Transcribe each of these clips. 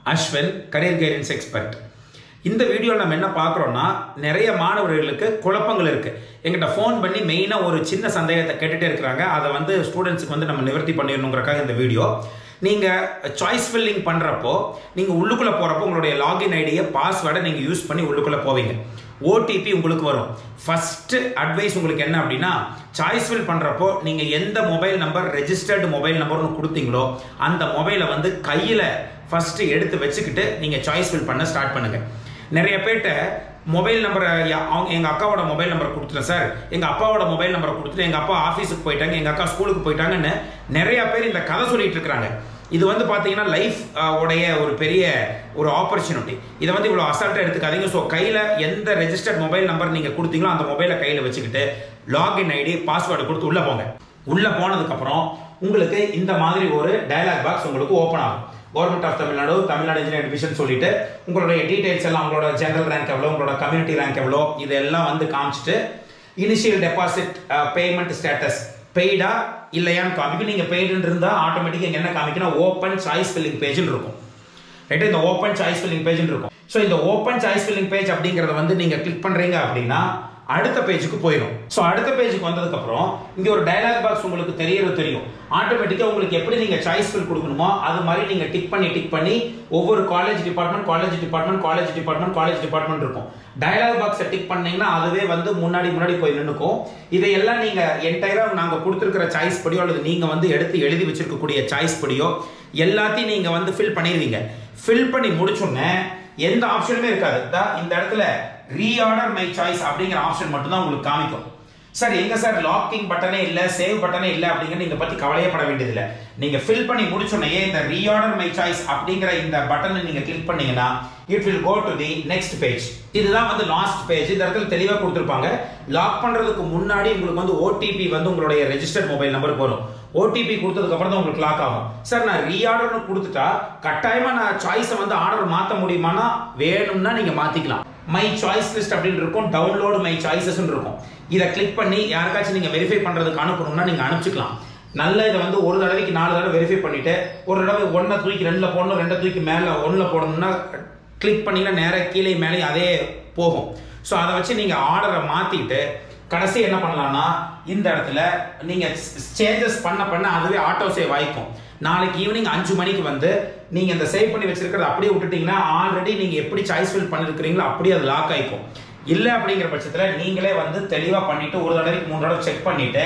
Ashwin career guidance expert இந்த வீடியோவில் நம்ம என்ன பார்க்குறோம்னா நிறைய மாணவர்களுக்கு குழப்பங்கள் இருக்கு எங்கிட்ட ஃபோன் பண்ணி மெயினாக ஒரு சின்ன சந்தேகத்தை கேட்டுட்டே இருக்கிறாங்க அதை வந்து ஸ்டூடெண்ட்ஸுக்கு வந்து நம்ம நிவர்த்தி பண்ணிடணுங்கிறக்காக இந்த வீடியோ நீங்கள் சாய்ஸ் ஃபில்லிங் பண்ணுறப்போ நீங்கள் உள்ளுக்குள்ளே போகிறப்போ உங்களுடைய லாகின் ஐடியை பாஸ்வேர்டை நீங்கள் யூஸ் பண்ணி உள்ளுக்குள்ளே போவீங்க ஓடிபி உங்களுக்கு வரும் ஃபர்ஸ்ட் அட்வைஸ் உங்களுக்கு என்ன அப்படின்னா சாய்ஸ் ஃபில் பண்ணுறப்போ நீங்கள் எந்த மொபைல் நம்பர் ரெஜிஸ்டர்டு மொபைல் நம்பர்னு கொடுத்தீங்களோ அந்த மொபைலை வந்து கையில் ஃபர்ஸ்ட் எடுத்து வச்சுக்கிட்டு நீங்கள் சாய்ஸ் ஃபில் பண்ண ஸ்டார்ட் பண்ணுங்க நிறைய பேர்கிட்ட மொபைல் நம்பரை அவங்க எங்கள் அக்காவோட மொபைல் நம்பர் கொடுத்துட்டேன் சார் எங்கள் அப்பாவோட மொபைல் நம்பரை கொடுத்துட்டு எங்கள் அப்பா ஆஃபீஸுக்கு போயிட்டாங்க எங்கள் அக்கா ஸ்கூலுக்கு போயிட்டாங்கன்னு நிறைய பேர் இந்த கதை சொல்லிட்டு இருக்கிறாங்க இது வந்து பார்த்தீங்கன்னா லைஃப் உடைய ஒரு பெரிய ஒரு ஆப்பர்ச்சுனிட்டி இதை வந்து இவ்வளோ அசால்ட்டாக எடுத்துக்காதீங்க ஸோ கையில் எந்த ரெஜிஸ்டர்ட் மொபைல் நம்பர் நீங்கள் கொடுத்தீங்களோ அந்த மொபைலை கையில் வச்சுக்கிட்டு லாகின் ஐடி பாஸ்வேர்டு கொடுத்து உள்ளே போங்க உள்ளே போனதுக்கப்புறம் உங்களுக்கு இந்த மாதிரி ஒரு டயலாக் பாக்ஸ் உங்களுக்கு ஓப்பன் ஆகும் government of Tamil Nadu Tamil Nadu engineering division சொல்லிட்டு உங்களுடைய டீடைல்ஸ் எல்லாம் உங்களோட ஜெனரல் ரேங்க் எவ்வளோ உங்களோட கம்யூனிட்டி ரேங்க் எவ்வளோ இதெல்லாம் வந்து காமிச்சிட்டு இனிஷியல் டெபாசிட் பேமெண்ட் ஸ்டேட்டஸ் பெய்டா இல்லையான்னு காமிக்கும் நீங்கள் பெய்டுன்னு இருந்தால் ஆட்டோமேட்டிக்காக இங்கே என்ன காமிக்கணும் ஓப்பன் சாய்ஸ் ஃபில்லிங் பேஜ்னு இருக்கும் ரைட்டு இந்த ஓப்பன் சாய்ஸ் ஃபில்லிங் பேஜ்னு இருக்கும் ஸோ இந்த ஓப்பன் சாய்ஸ் ஃபில்லிங் பேஜ் அப்படிங்கிறத வந்து நீங்கள் கிளிக் பண்ணுறீங்க அப்படின்னா அடுத்த பேஜுக்கு போயிடும் ஸோ அடுத்த பேஜுக்கு வந்ததுக்கு அப்புறம் இங்க ஒரு டயலாக் பாக்ஸ் உங்களுக்கு தெரியறது தெரியும் ஆட்டோமேட்டிக்கா உங்களுக்கு எப்படி நீங்க சாய்ஸ் ஃபில் கொடுக்கணுமோ அது மாதிரி நீங்க டிக் பண்ணி டிக் பண்ணி ஒவ்வொரு college department college department college department college department இருக்கும் டயலாக் பாக்ஸை டிக் பண்ணீங்கன்னா அதுவே வந்து முன்னாடி முன்னாடி போய் நின்னுக்கும் இதையெல்லாம் நீங்க என்டையரா நாங்க கொடுத்துருக்கிற சாய்ஸ் படியோ அல்லது நீங்க வந்து எடுத்து எழுதி வச்சிருக்கக்கூடிய சாய்ஸ் படியோ எல்லாத்தையும் நீங்க வந்து ஃபில் பண்ணிடுவீங்க ஃபில் பண்ணி முடிச்சோன்னே எந்த ஆப்ஷனுமே இருக்காது இந்த இடத்துல ரீஆர்டர் மை சாய்ஸ் அப்படிங்கிற ஆப்ஷன் மட்டும் தான் உங்களுக்கு காமிக்கும் சார் எங்க சார் லாக்கிங் பட்டனே இல்ல சேவ் பட்டனே இல்ல அப்படிங்கிற நீங்க பத்தி கவலையே பட வேண்டியதில்ல நீங்க ஃபில் பண்ணி முடிச்சோன்னே இந்த ரீஆர்டர் மை சாய்ஸ் அப்படிங்கிற இந்த பட்டனை நீங்க கிளிக் பண்ணீங்கன்னா it will go to the next page இதுதான் வந்து லாஸ்ட் பேஜ் இந்த இடத்துல தெளிவா கொடுத்துருப்பாங்க லாக் பண்றதுக்கு முன்னாடி உங்களுக்கு வந்து ஓடிபி வந்து உங்களுடைய ரெஜிஸ்டர்ட் மொபைல் நம்பருக்கு வரும் ஓடிபி கொடுத்ததுக்கு அப்புறம் தான் உங்களுக்கு லாக் ஆகும் சார் நான் ரீஆர்டர்னு கொடுத்துட்டா கட்டாயமா நான் சாய்ஸை வந்து ஆர்டர் மாத்த முடியுமானா வேணும்னா நீங்க மாத்திக்கலாம் மை சாய்ஸ் லிஸ்ட் அப்படின்னு இருக்கும் டவுன்லோடு மை சாய்ஸஸ் இருக்கும் இதை கிளிக் பண்ணி யாருக்காச்சும் நீங்க வெரிஃபை பண்றதுக்கு அனுப்பணும்னா நீங்க அனுப்பிச்சுக்கலாம் நல்ல இதை வந்து ஒரு தடவைக்கு நாலு தடவை வெரிஃபை பண்ணிட்டு ஒரு தடவை ஒன்றை தூக்கி ரெண்டுல போடணும் ரெண்டை தூக்கி மேல ஒன்றில் போடணும்னா கிளிக் பண்ணீங்கன்னா நேராக கீழே மேலே அதே போகும் ஸோ அதை வச்சு நீங்க ஆர்டரை மாத்திட்டு கடைசி என்ன பண்ணலாம்னா இந்த இடத்துல நீங்க சேஞ்சஸ் பண்ண பண்ண அதுவே ஆட்டோ சேவ் ஆயிக்கும் நாளைக்கு ஈவினிங் அஞ்சு மணிக்கு வந்து நீங்க இந்த சேவ் பண்ணி வச்சிருக்கிறத அப்படியே விட்டுட்டீங்கன்னா ஆல்ரெடி நீங்க எப்படி சாய்ஸ் ஃபில் பண்ணிருக்கிறீங்களோ அப்படியே அது லாக் ஆயிக்கும் இல்லை அப்படிங்கிற பட்சத்தில் நீங்களே வந்து தெளிவாக பண்ணிட்டு ஒரு தடவைக்கு மூணு தடவை செக் பண்ணிட்டு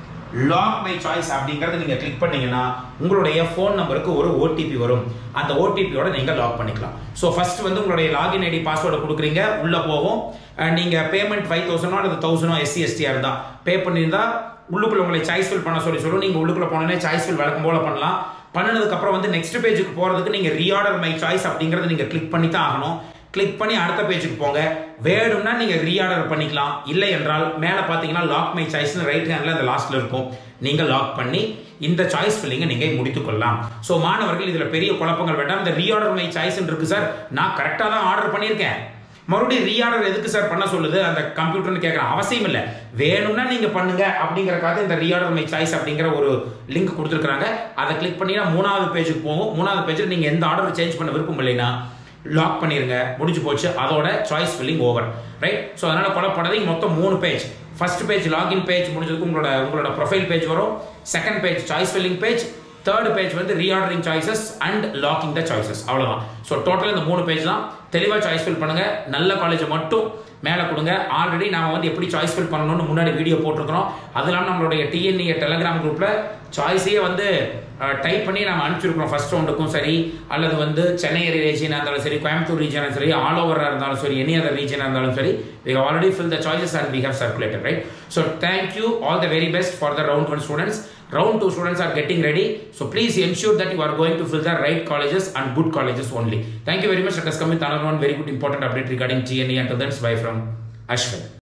லாக் மை சாய்ஸ் அப்படிங்கறத நீங்க கிளிக் பண்ணீங்கன்னா உங்களுடைய ஃபோன் நம்பருக்கு ஒரு ஓடிபி வரும் அந்த ஓடிபியோட நீங்க லாக் பண்ணிக்கலாம் ஸோ ஃபர்ஸ்ட் வந்து உங்களுடைய லாகின் ஐடி பாஸ்வேர்டை கொடுக்குறீங்க உள்ள போகும் நீங்க பேமெண்ட் ஃபைவ் தௌசண்டோ அல்லது தௌசண்டோ எஸ்சி எஸ்டியா இருந்தா பே பண்ணியிருந்தா உள்ளுக்குள்ள உங்களை சாய்ஸ் ஃபில் பண்ண சொல்லி சொல்லும் நீங்க உள்ளுக்குள்ள போனோடனே சாய்ஸ் ஃபில் வழக்கம் போல பண்ணலாம் பண்ணதுக்கு அப்புறம் வந்து நெக்ஸ்ட் பேஜுக்கு போறதுக்கு நீங்க ரீஆர்டர் மை சாய்ஸ் அப்படிங்கறத நீங்க கிளிக் பண்ணி தான் ஆகணும் கிளிக் பண்ணி அடுத்த பேஜுக்கு போங்க வேணும்னா நீங்க ரீஆர்டர் பண்ணிக்கலாம் இல்லை என்றால் மேல பாத்தீங்கன்னா லாக் மை சாய்ஸ்னு ரைட் ஹேண்ட்ல அந்த லாஸ்ட்ல இருக்கும் நீங்க லாக் பண்ணி இந்த சாய்ஸ் ஃபில்லிங்கை நீங்க முடித்துக் கொள்ளலாம் ஸோ மாணவர்கள் இதுல பெரிய குழப்பங்கள் வேண்டாம் இந்த ரீஆர்டர் மை சாய்ஸ் இருக்கு சார் நான் கரெக்டாக தான் ஆர்டர் பண்ணியிருக்கேன் மறுபடியும் ரீஆர்டர் எதுக்கு சார் பண்ண சொல்லுது அந்த கம்ப்யூட்டர்னு கேட்குறேன் அவசியம் இல்லை வேணும்னா நீங்க பண்ணுங்க அப்படிங்கறக்காக இந்த ரீஆர்டர் மை சாய்ஸ் அப்படிங்கிற ஒரு லிங்க் கொடுத்துருக்காங்க அதை கிளிக் பண்ணினா மூணாவது பேஜுக்கு போகும் மூணாவது பேஜில் நீங்க எந்த ஆர்டர் சேஞ்ச் பண்ண விருப்பம் இல்லைன்னா லாக் பண்ணிருங்க முடிஞ்சு போச்சு அதோட choice filling over right so அதனால குழப்படாதீங்க மொத்தம் மூணு page first page login page முடிஞ்சதுக்கு உங்களோட உங்களோட ப்ரொஃபைல் பேஜ் வரும் second page choice filling page third page வந்து reordering choices and locking the choices அவ்வளோதான் ஸோ டோட்டல் இந்த மூணு பேஜ் தான் தெளிவாக சாய்ஸ் ஃபில் பண்ணுங்க நல்ல காலேஜை மட்டும் மேலே கொடுங்க ஆல்ரெடி நாம வந்து எப்படி சாய்ஸ் ஃபில் பண்ணணும்னு முன்னாடி வீடியோ போட்டிருக்கிறோம் அது இல்லாமல் நம்மளுடைய டிஎன்ஏ டெலகிராம் குரூப்பில் சாய்ஸையே வந்து டைப் பண்ணி நம்ம அனுப்பிச்சிருக்கிறோம் ஃபர்ஸ்ட் ரவுண்டுக்கும் சரி அல்லது வந்து சென்னை ரீஜனாக இருந்தாலும் சரி கோயம்புத்தூர் ரீஜனாக சரி ஆல் ஓவராக இருந்தாலும் சரி எனி அதர் ரீஜனாக இருந்தாலும் சரி we already fill the choices and we have circulated right so thank you all the very best for the round one students round 2 students are getting ready so please ensure that you are going to fill the right colleges and good colleges only thank you very much let us come with another one very good important update regarding gne until then bye from ashwin